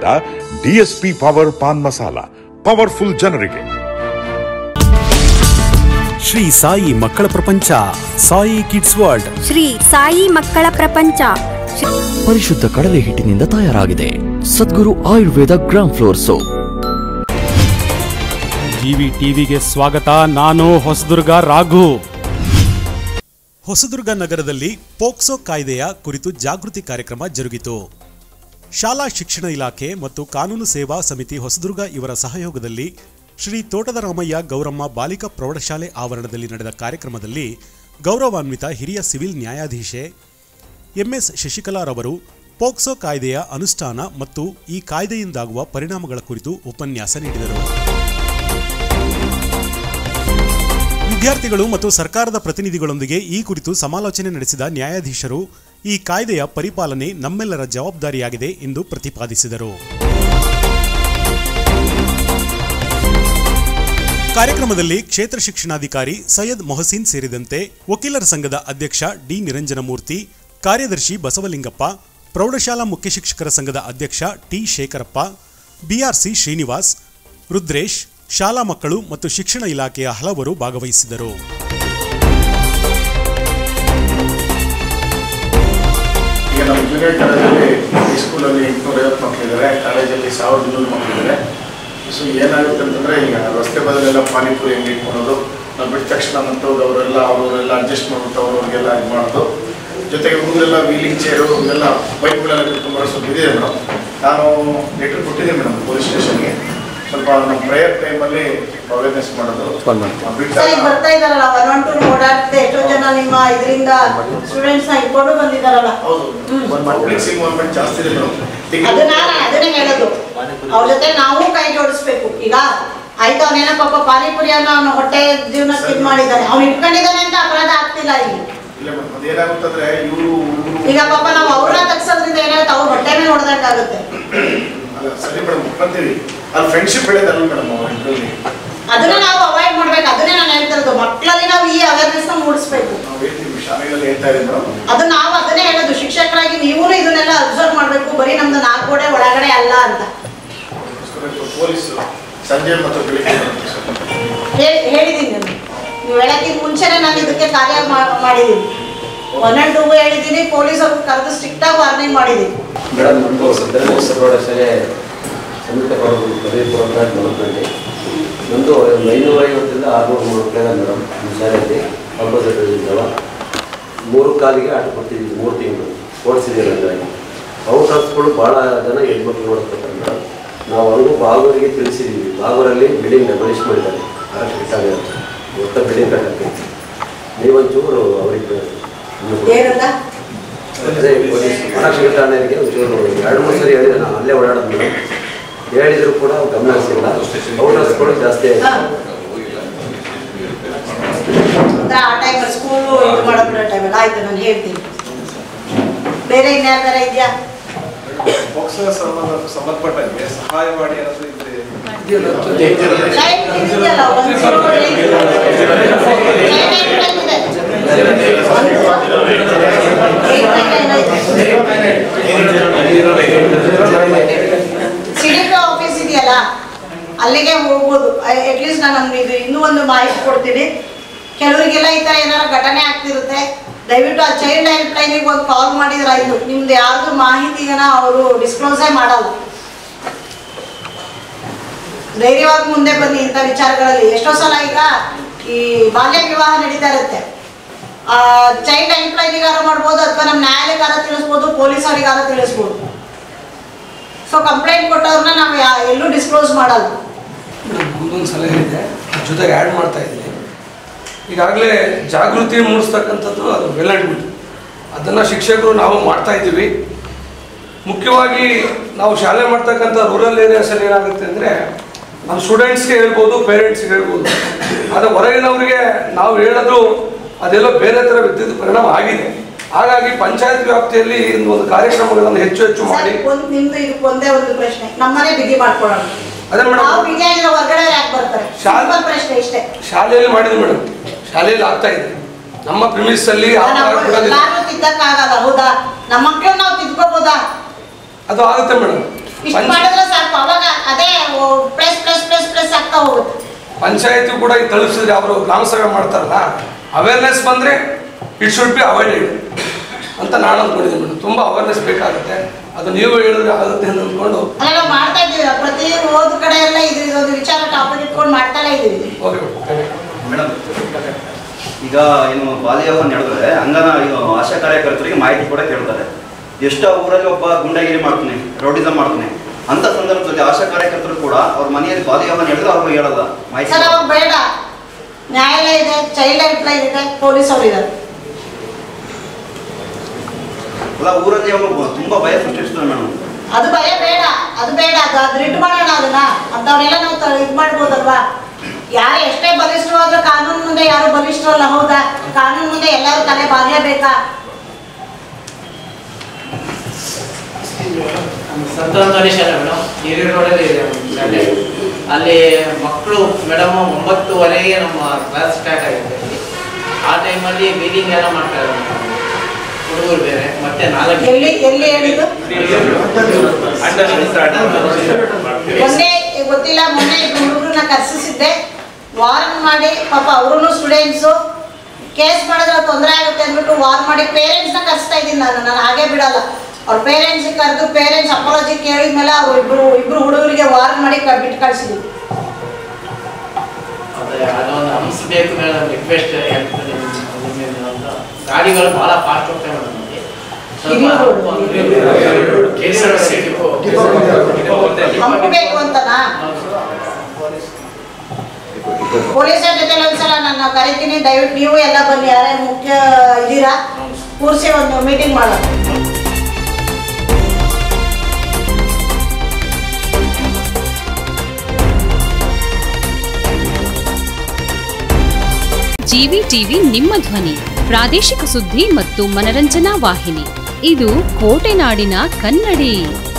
DSP power paan masala powerful ಜನರಿಗೆ ಶ್ರೀ ಸಾಯಿ ಮಕ್ಕಳ ಪ್ರಪಂಚ ಸಾಯಿ ಕಿಡ್ಸ್ ವರ್ಲ್ಡ್ ಶ್ರೀ ಸಾಯಿ ಮಕ್ಕಳ ಪ್ರಪಂಚ ಶ್ರೀ- ಪರಿಶುದ್ಧ ಕಡಲೆ ಹಿಟ್ಟಿನಿಂದ ತಯಾರಾಗಿದೆ Sadguru Ayurveda gram flour soap GV ಟಿವಿಗೆ ಸ್ವಾಗತ ನಾನು ಹೊಸದುರ್ಗ ರಾಘು ಹೊಸದುರ್ಗ ನಗರದಲ್ಲಿ ಪೋಕ್ಸೋ ಕಾಯ್ದೆಯ ಕುರಿತು ಜಾಗೃತಿ ಕಾರ್ಯಕ್ರಮ ಜರುಗಿತು ಶಾಲಾ ಶಿಕ್ಷಣ ಇಲಾಖೆ ಮತ್ತು ಕಾನೂನು ಸೇವಾ ಸಮಿತಿ ಹೊಸದುರ್ಗ ಇವರ ಸಹಯೋಗದಲ್ಲಿ ಶ್ರೀ ತೋಟದ ರಾಮಯ್ಯ ಗೌರಮ್ಮ ಬಾಲಿಕಾ ಪ್ರೌಢಶಾಲೆ ಆವರಣದಲ್ಲಿ ನಡೆದ ಕಾರ್ಯಕ್ರಮದಲ್ಲಿ ಗೌರವಾನ್ವಿತ ಹಿರಿಯ ಸಿವಿಲ್ ನ್ಯಾಯಾಧೀಶೆ ಎಂಎಸ್ ಶಶಿಕಲಾರವರು ಪೋಕ್ಸೋ ಕಾಯ್ದೆಯ ಅನುಷ್ಠಾನ ಮತ್ತು ಈ ಕಾಯ್ದೆಯಿಂದಾಗುವ ಪರಿಣಾಮಗಳ ಕುರಿತು ಉಪನ್ಯಾಸ ನೀಡಿದರು ವಿದ್ಯಾರ್ಥಿಗಳು ಮತ್ತು ಸರ್ಕಾರದ ಪ್ರತಿನಿಧಿಗಳೊಂದಿಗೆ ಈ ಕುರಿತು ಸಮಾಲೋಚನೆ ನಡೆಸಿದ ನ್ಯಾಯಾಧೀಶರು ಈ ಕಾಯ್ದೆಯ ಪರಿಪಾಲನೆ ನಮ್ಮೆಲ್ಲರ ಜವಾಬ್ದಾರಿಯಾಗಿದೆ ಎಂದು ಪ್ರತಿಪಾದಿಸಿದರು ಕಾರ್ಯಕ್ರಮದಲ್ಲಿ ಕ್ಷೇತ್ರ ಶಿಕ್ಷಣಾಧಿಕಾರಿ ಸೈಯದ್ ಮೊಹಸಿನ್ ಸೇರಿದಂತೆ ವಕೀಲರ ಸಂಘದ ಅಧ್ಯಕ್ಷ ಡಿ ನಿರಂಜನಮೂರ್ತಿ ಕಾರ್ಯದರ್ಶಿ ಬಸವಲಿಂಗಪ್ಪ ಪ್ರೌಢಶಾಲಾ ಮುಖ್ಯ ಶಿಕ್ಷಕರ ಸಂಘದ ಅಧ್ಯಕ್ಷ ಟಿ ಶೇಖರಪ್ಪ ಬಿಆರ್ಸಿ ಶ್ರೀನಿವಾಸ್ ರುದ್ರೇಶ್ ಶಾಲಾ ಮಕ್ಕಳು ಮತ್ತು ಶಿಕ್ಷಣ ಇಲಾಖೆಯ ಹಲವರು ಭಾಗವಹಿಸಿದರು ಈಗ ನಮ್ಮ ಜೂನಿಯರ್ ಕಾಲೇಜಲ್ಲಿ ಹೈಸ್ಕೂಲಲ್ಲಿ ಎಂಟುನೂರ ಐವತ್ತು ಮಕ್ಕಳಿದ್ದಾರೆ ಕಾಲೇಜಲ್ಲಿ ಸಾವಿರದ ಇನ್ನೂರು ಮಕ್ಕಳಿದ್ದಾರೆ ಸೊ ಏನಾಗುತ್ತೆ ಅಂತಂದರೆ ಈಗ ರಸ್ತೆ ಬದಲೆಲ್ಲ ಪಾನಿಪುರಿ ಅಂಗಡಿ ಇಟ್ಕೊಳೋದು ನಾವು ಬಿಟ್ಟ ತಕ್ಷಣ ಮತ್ತು ಅವರೆಲ್ಲ ಅವರೆಲ್ಲ ಅಡ್ಜಸ್ಟ್ ಮಾಡ್ಬಿಟ್ಟು ಅವ್ರವ್ರಿಗೆಲ್ಲ ಇದು ಮಾಡೋದು ಜೊತೆಗೆ ಹುಡುಗರೆಲ್ಲ ವೀಲಿಂಗ್ ಚೇರು ಇವೆಲ್ಲ ಬೈಕ್ಗಳೆಲ್ಲ ಕರ್ಕೊಂಬರೋ ಸ್ವಲ್ಪ ಇದೆ ಮೇಡಮ್ ನಾನು ಲೆಟ್ರ್ ಕೊಟ್ಟಿದ್ದೀನಿ ಮೇಡಮ್ ಪೊಲೀಸ್ ಸ್ಟೇಷನ್ಗೆ ಸ್ವಲ್ಪ ನಮ್ಮ ಪ್ರೇಯರ್ ಟೈಮಲ್ಲಿ ಅವೇರ್ನೆಸ್ ಮಾಡೋದು ಆ ಬಿಟ್ಟ ಸರ್, ಈಗ ಬರ್ತಾ ಇದಾರಲ್ಲ ಒನ್ ಒನ್ ಟು ಓಡಾಡ್ತೆ ಎಷ್ಟೋ ಜನ ನಿಮ್ಮ ಇದರಿಂದ ಸ್ಟೂಡೆಂಟ್ಸ್ ನ ಇಟ್ಕೊಂಡು ಬಂದಿದಾರಲ್ಲ ಹೌದು ಪಬ್ಲಿಕ್ ಇನ್ವಾಲ್ವ್ಮೆಂಟ್ ಜಾಸ್ತಿ ಇದೆ ಮೇಡಮ್ ಅದನ್ನ ನಾನು ಅದನ್ನೇ ಹೇಳೋದು ಅವ್ರ ಜೊತೆ ನಾವು ಕೈ ಜೋಡಿಸ್ಬೇಕು ಈಗ ಆಯ್ತು ಅವನೇನೋ ಪಾಪ ಪಾನಿಪುರಿಯನ್ನ ಅವನ ಹೊಟ್ಟೆ ಜೀವನಕ್ಕೆ ಇದು ಮಾಡಿದ್ದಾನೆ ಅವ್ನು ಇಟ್ಕೊಂಡಿದ್ದಾನೆ ಅಂತ ಅಪರಾಧ ಆಗ್ತಿಲ್ಲ ಇಲ್ಲಿ ಇಲ್ಲ ಮೇಡಮ್ ಅದೇನಾಗುತ್ತಂದ್ರೆ ಇವರು ಈಗ ಪಾಪ ನಾವು ಅವ್ರನ್ನ ತಗ್ಸೋದ್ರಿಂದ ಏನಾಗುತ್ತೆ ಅವ್ರ ಹೊಟ್ಟೆ ಮೇಲೆ ಹೊಡೆದಂಗಾಗುತ್ತೆ ಅಲ್ಲ ಸರಿ ಮೇಡಮ್ ಬರ್ತೀವಿ ಅಲ್ಲಿ ಫ್ರೆಂಡ್ಶಿಪ್ ಬೆಳೆದಲ್ಲ ಮೇಡಮ್ ಅವ್ರ ಇದರಲ್ಲಿ ಅದನ್ನ ನಾವು ಅವಾಯ್ಡ್ ಮಾಡ್ಬೇಕು ಅದನ್ನೇ ನಾನು ಹೇಳ್ತಿರೋದು ಮಕ್ಕಳಲ್ಲಿ ನಾವು ಈ ಅವೇರ್ನೆಸ್ ನ ಮೂಡಿಸ್ಬೇಕು ನಾವು ಹೇಳ್ತೀವಿ ಶಾಲೆಗಳಲ್ಲಿ ಹೇಳ್ತಾ ಇದ್ದೀವಿ ಮೇಡಮ್ ಅದು ನಾವು ಅದನ್ನೇ ಹೇಳೋದು ಶಿಕ್ಷಕರಾಗಿ ನೀವು ಇದನ್ನೆಲ್ಲ ಅಬ್ಸರ್ವ್ ಮಾಡ್ಬೇಕು ಬರೀ ನಮ್ದು ನಾಲ್ಕು ಗೋಡೆ ಒಳಗಡೆ ಅಲ್ಲ ಅಂತ ಪೊಲೀಸರು ಸಂಜೆ ಮತ್ತು ಬೆಳಿಗ್ಗೆ ಬರುತ್ತೆ ಸರ್. ಹೇ- ಹೇಳಿದ್ದೀನಿ ನಾನು ನೀವು ಹೇಳಕ್ಕಿಂತ ಮುಂಚೆನೆ ನಾನು ಇದಕ್ಕೆ ಕಾರ್ಯ ಮಾ- ಮಾಡಿದ್ದೀನಿ ಒನ್ ಅಂಡ್ ಟೂ ಹೇಳಿದ್ದೀನಿ ಪೊಲೀಸರು ಕರೆದು ಸ್ಟ್ರಿಕ್ಟ್ ಆಗಿ ವಾರ್ನಿಂಗ್ ಮಾಡಿದ್ದೀನಿ ಮೇಡಮ್ ನಮ್ಮದು ಸಿದ್ದರಾಮಯ್ಯ ಪ್ರೌಢಶಾಲೆ ಸಂಯುಕ್ತ ಪದವಿ ಪೂರ್ವ ಡೆವಲಪ್ಮೆಂಟ್ ನಮ್ಮದು ಒಂದು ಐನೂರ ಐವತ್ತರಿಂದ ಆರುನೂರು ಮಕ್ಕಳಿದೆ ಮೇಡಮ್ ನಮ್ಮ ಶಾಲೆಯಲ್ಲಿ ಆಪೋಸಿಟ್ ಇದ್ದಾವ ಮೂರು ಕಾಲಿಗೆ ಆಟ ಕೊಡ್ತಿದ್ದೀವಿ ಮೂರು ತಿಂಗಳು ಓಡಿಸಿದ್ದೀವಿ ಹಂಗಾಗಿ ಔಟ್ಹೌಸ್ಗಳು ಭಾಳ ಜನ ಹೆಣ್ಮಕ್ಳು ನೋಡ್ತಾರೆ ಮೇಡಮ್ ನಾವು ಅವ್ರಿಗೂ ಬಾಗೂರಿಗೆ ತಿಳಿಸಿದ್ದೀವಿ ಬಾಗೂರಲ್ಲಿ ಬಿಲ್ಡಿಂಗ್ ಡೆಮೊಲಿಷ್ ಮಾಡಿದ್ದಾರೆ ಕರೆಕ್ಟ್ ಇಟ್ಟಾಗ ಒಟ್ಟ ಬಿಲ್ಡಿಂಗ್ ಕಟ್ಟಕ್ಕೆ ನೀವೊಂಚೂರು ಅವ್ರಿಗೆ ಏನಂತ ಅದೇ ಪೊಲೀಸ್ ಮಹಾರಾಷ್ಟ್ರ ಠಾಣೆಗೆ ಒಂಚೂರು ಎರಡು ಮೂರು ಸರಿ ಹೇಳಿದೆ ನಾನು ಅಲ್ಲೇ ಓಡಾಡೋದು ಮೇಡಮ್ ಹೇಳಿದ್ರು ಕೂಡ ಅವ್ರು ಗಮನ ಹರಿಸಿಲ್ಲ ಔಟರ್ಸ್ಗಳು ಜಾಸ್ತಿ ಆಯ್ತು ಹಾ. ಅಂದ್ರೆ ಆ ಟೈಮ್ ಸ್ಕೂಲು ಇದು ಮಾಡೋ ಟೈಮಲ್ಲಿ ಆಯ್ತು ನಾನು ಹೇಳ್ತೀನಿ ಬೇರೆ ಇನ್ಯಾರ ಇದೆಯಾ ಪೋಕ್ಸೋ ಸಂಬಂಧ ಸಂಬಂಧಪಟ್ಟಂಗೆ ಸಹಾಯ ಮಾಡಿ ಏನಾದ್ರು ಇದ್ರೆ ಲೈನ್ ಇದೆಯಲ್ಲ ಒಂದು zero eight. Nine eight nine ಇದೆ. ಸಿಡಿಪಿ ಆಫೀಸ್ ಇದೆಯಲ್ಲ ಅಲ್ಲಿಗೆ ಹೋಗ್ಬೋದು ಅಟ್ಲೀಸ್ಟ್ ನಾನು ನಮ್ಗೆ ಇದು ಇನ್ನೂ ಒಂದು ಮಾಹಿತಿ ಕೊಡ್ತೀನಿ ಕೆಲವರಿಗೆಲ್ಲ ಈ ಥರ ಏನಾರ ಘಟನೆ ಆಗ್ತಿರುತ್ತೆ ದಯವಿಟ್ಟು ಆ ಚೈಲ್ಡ್ ಹೆಲ್ಪ್ ಲೈನಿಗೆ ಒಂದು ಕಾಲ್ ಮಾಡಿದ್ರೆ ಆಯ್ತು ನಿಮ್ದು ಯಾರ್ದು ಮಾಹಿತಿಗನ ಅವರು ಡಿಸ್ಕ್ಲೋಸೇ ಮಾಡಲ್ಲ ಧೈರ್ಯವಾಗಿ ಮುಂದೆ ಬನ್ನಿ ಇಂಥ ವಿಚಾರಗಳಲ್ಲಿ ಎಷ್ಟೋ ಸಲ ಈಗ ಈ ಬಾಲ್ಯ ವಿವಾಹ ನಡೀತಾ ಇರುತ್ತೆ ಚೈಲ್ಡ್ ಹೆಲ್ಪ್ ಲೈನಿಗಾರ ಮಾಡ್ಬೋದು ಅಥವಾ ನಮ್ಮ ನ್ಯಾಯಾಲಯಗಾರ ತಿಳಿಸ್ಬೋದು ಪೊಲೀಸರಿಗಾರ ತಿಳಿಸ್ಬೋದು ಸೊ ಕಂಪ್ಲೇಂಟ್ ಕೊಟ್ಟವ್ರನ್ನ ನಾವು ಯಾ- ಎಲ್ಲೂ ಡಿಸ್ಕ್ಲೋಸ್ ಮಾಡಲ್ಲ ಒಂದೊಂದು ಸಲಹೆ ಇದೆ ಜೊತೆಗೆ ಆ್ಯಡ್ ಮಾಡ್ತಾ ಇದ್ದೀನಿ ಈಗಾಗಲೇ ಜಾಗೃತಿ ಮೂಡಿಸ್ತಕ್ಕಂಥದ್ದು ಅದು ವೆಲ್ ಆ್ಯಂಡ್ ಗುಡ್ ಅದನ್ನು ಶಿಕ್ಷಕರು ನಾವು ಮಾಡ್ತಾ ಇದ್ದೀವಿ ಮುಖ್ಯವಾಗಿ ನಾವು ಶಾಲೆ ಮಾಡ್ತಕ್ಕಂಥ ರೂರಲ್ ಏರಿಯಾಸಲ್ಲಿ ಏನಾಗುತ್ತೆ ಅಂದರೆ ನಮ್ಮ ಸ್ಟೂಡೆಂಟ್ಸ್ಗೆ ಹೇಳ್ಬೋದು ಪೇರೆಂಟ್ಸ್ಗೆ ಹೇಳ್ಬೋದು ಆದರೆ ಹೊರಗಿನವರಿಗೆ ನಾವು ಹೇಳೋದು ಅದೆಲ್ಲೋ ಬೇರೆ ಥರ ವಿದ್ಯುತ್ ಪರಿಣಾಮ ಆಗಿದೆ ಹಾಗಾಗಿ ಪಂಚಾಯತ್ ವ್ಯಾಪ್ತಿಯಲ್ಲಿ ಇಂದು ಒಂದು ಕಾರ್ಯಕ್ರಮಗಳನ್ನು ಹೆಚ್ಚು ಹೆಚ್ಚು ಮಾಡಿ ಸರ್, ಒಂದ್ ನಿಮ್ದು ಇದಕ್ಕೆ ಒಂದೇ ಒಂದು ಪ್ರಶ್ನೆ ನಮ್ಮನೆ ಬಿಗಿ ಮಾಡ್ಕೊಳ್ಳೋಣ ಅದೇ ಮೇಡಮ್ ನಾವು ಬಿಗಿ ಆಗಿರೋ ಹೊರಗಡೆ ಯಾಕೆ ಬರ್ತಾರೆ ಶಾಲೆ- ಸಿಂಪಲ್ ಪ್ರಶ್ನೆ ಇಷ್ಟೇ ಶಾಲೆಯಲ್ಲಿ ಮಾಡಿದ್ವಿ ಮೇಡಮ್ ಶಾಲೆಯಲ್ಲಿ ಆಗ್ತಾ ಇದೆ ನಮ್ಮ ಪ್ರಿಮಿಸ್ ಅಲ್ಲಿ ಆ ಥರ ನಾವು ಬಿಡೋದಿಲ್ಲ. ಎಲ್ಲಾರು ತಿದ್ದಕ್ಕಾಗಲ್ಲ ಹೌದಾ ನಮ್ಮ ಮಕ್ಕಳು ನಾವು ತಿದ್ಕೋಬೋದಾ ಅದು ಆಗುತ್ತೆ ಮೇಡಮ್ ಇಷ್ಟು ಮಾಡಿದ್ರೆ ಹೋಗುತ್ತೆ ಪಂಚಾಯತಿ ಕೂಡ ಈಗ ತಲುಪಿಸಿದ್ರೆ ಅವರು ಗ್ರಾಮ ಸಭೆ ಮಾಡ್ತಾರಲ್ಲ ಅವೇರ್ನೆಸ್ ಬಂದರೆ ಇಟ್ ಶುಡ್ ಬಿ ಅವಾಯ್ಡೆಡ್ ಅಂತ ನಾನು ಅಂದ್ಕೊಂಡಿದ್ದೀನಿ ಮೇಡಮ್ ತುಂಬ ಅವೇರ್ನೆಸ್ ಬೇಕಾಗುತ್ತೆ ಅದು ನೀವು ಹೇಳಿದ್ರೆ ಆಗುತ್ತೆ ಅಂತ ಅಂದ್ಕೊಂಡು ಅಲ್ಲ ನಾವು ಮಾಡ್ತಾ ಇದ್ದೀವಿ ಪ್ರತಿ ಹೋದ ಕಡೆ ಎಲ್ಲ ಇದು ಇದೊಂದು ವಿಚಾರ ಟಾಪಿಕ್ ಇಟ್ಕೊಂಡು ಮಾಡ್ತಾನೆ ಇದ್ದೀವಿ ಓಕೆ ಮೇಡಮ್ ಈಗ ಏನು ಬಾಲ್ಯವನ್ನು ನಡೆದ್ರೆ ಅಂಗನ ಇದು ಆಶಾ ಕಾರ್ಯಕರ್ತರಿಗೆ ಮಾಹಿತಿ ಕೂಡ ಕೇಳ್ತಾರೆ ಎಷ್ಟೋ ಊರಲ್ಲಿ ಒಬ್ಬ ಗುಂಡಗಿರಿ ಮಾಡ್ತಾನೆ ರೌಡಿಸಮ್ ಮಾಡ್ತಾನೆ ಅಂತ ಸಂದರ್ಭದಲ್ಲಿ ಆಶಾ ಕಾರ್ಯಕರ್ತರು ಕೂಡ ಅವ್ರ ಮನೆಯಲ್ಲಿ ಬಾಲ್ಯವನ್ನು ನಡೆದ್ರೆ ಅವ್ರಿಗೆ ಹೇಳಲ್ಲ ಮಾಹಿತಿ ಸರ್ ಅವಾಗ ಬೇಡ ನ್ಯಾಯಾಲಯ ಇದೆ ಚೈಲ್ಡ್ ಹೆಲ್ಪ್ ಲೈನ್ ಇದೆ ಪೊಲೀಸ್ ಅವರು ಇದ್ದಾರೆ ಅಲ್ಲ ಊರಲ್ಲಿ ಅವರು ತುಂಬಾ ಭಯ ಸೃಷ್ಟಿಸ್ತಾರೆ ಮೇಡಮ್ ಅದು ಭಯ ಬೇಡ ಅದು ಬೇಡ ಅದು ಅದ್ರ ಇಟ್ಟು ಮಾಡೋಣ ಅದನ್ನ ಅಂತವ್ರೆಲ್ಲ ನಾವು ತ- ಇದ್ ಮಾಡ್ಬೋದಲ್ವಾ ಯಾರು ಎಷ್ಟೇ ಬಲಿಷ್ಠವಾದ್ರೂ ಕಾನೂನು ಮುಂದೆ ಯಾರು ಬಲಿಷ್ಠರಲ್ಲ ಹೌದಾ ಕಾನೂನು ಮುಂದೆ ಎಲ್ಲರೂ ತಲೆ ಬಾಗ್ಲೇಬೇಕಾ ಸಂತೋಷ ಮೇಡಮ್ ಹಿರಿಯೂರು ರೋಡಲ್ಲಿ ಇದೆ ಒಂದು ಶಾಲೆ ಅಲ್ಲಿ ಮಕ್ಕಳು ಮೇಡಮ್ ಒಂಬತ್ತುವರೆಗೆ ನಮ್ಮ ಕ್ಲಾಸ್ ಸ್ಟಾರ್ಟ್ ಆಗುತ್ತೆ ಅಲ್ಲಿ ಆ ಟೈಮಲ್ಲಿ ಬೀದಿಂಗ್ ಎಲ್ಲ ಮಾಡ್ತಾರೆ ಹುಡುಗರು ಬೇರೆ ಮತ್ತೆ ನಾಲ್ಕು ಎಲ್ಲಿ ಎಲ್ಲಿ ಹೇಳಿದ್ದು ಮೊನ್ನೆ ಗೊತ್ತಿಲ್ಲ ಮೊನ್ನೆ ಇಬ್ರು ಹುಡುಗರನ್ನ ಕರ್ಸಿಸಿದ್ದೆ ವಾರ್ನ್ ಮಾಡಿ ಪಾಪ ಅವರು ಸ್ಟೂಡೆಂಟ್ಸು ಕೇಸ್ ಮಾಡಿದ್ರೆ ತೊಂದರೆ ಆಗುತ್ತೆ ಅಂದ್ಬಿಟ್ಟು ವಾರ್ನ್ ಮಾಡಿ ಪೇರೆಂಟ್ಸ್ನ ಕರ್ಸ್ತಾ ಇದ್ದೀನಿ ನಾನು ನಾನು ಹಾಗೆ ಬಿಡಲ್ಲ ಅವ್ರ ಪೇರೆಂಟ್ಸ್ ಕರೆದು ಪೇರೆಂಟ್ಸ್ ಅಪಾಲಜಿ ಕೇಳಿದ್ಮೇಲೆ ಅವ್ರು ಇಬ್ರು ಇಬ್ರು ಹುಡುಗರಿಗೆ ವಾರ್ನ್ ಮಾಡಿ ಕ- ಬಿಟ್ಟು ಕಳಿಸಿದ್ವಿ ಅದೇ ಅದೊಂದು ಹಂಸಬೇಕು ಮೇಡಮ್ ರಿಕ್ವೆಸ್ಟ್ ಹೇಳ್ತೀನಿ ಅಂತ ಗಾಡಿಗಳು ಭಾಳ ಫಾಸ್ಟ್ ಹೋಗ್ತವೆ ಮೇಡಮ್ ಅಲ್ಲಿ ಹಂಪಬೇಕು ಅಂತನಾ ಪೊಲೀಸರ ಜೊತೆ ಒಂದ್ಸಲ ನಾನು ಕರಿತೀನಿ ದಯವಿಟ್ಟು ನೀವು ಎಲ್ಲ ಬನ್ನಿ ಯಾರೇ ಮುಖ್ಯ ಇದೀರಾ ಕೂರಿಸಿ ಒಂದು ಮೀಟಿಂಗ್ ಮಾಡೋಣ ಜಿವಿ ಟಿವಿ ನಿಮ್ಮ ಧ್ವನಿ ಪ್ರಾದೇಶಿಕ ಸುದ್ದಿ ಮತ್ತು ಮನರಂಜನಾ ವಾಹಿನಿ ಇದು ಕೋಟೆನಾಡಿನ ಕನ್ನಡಿ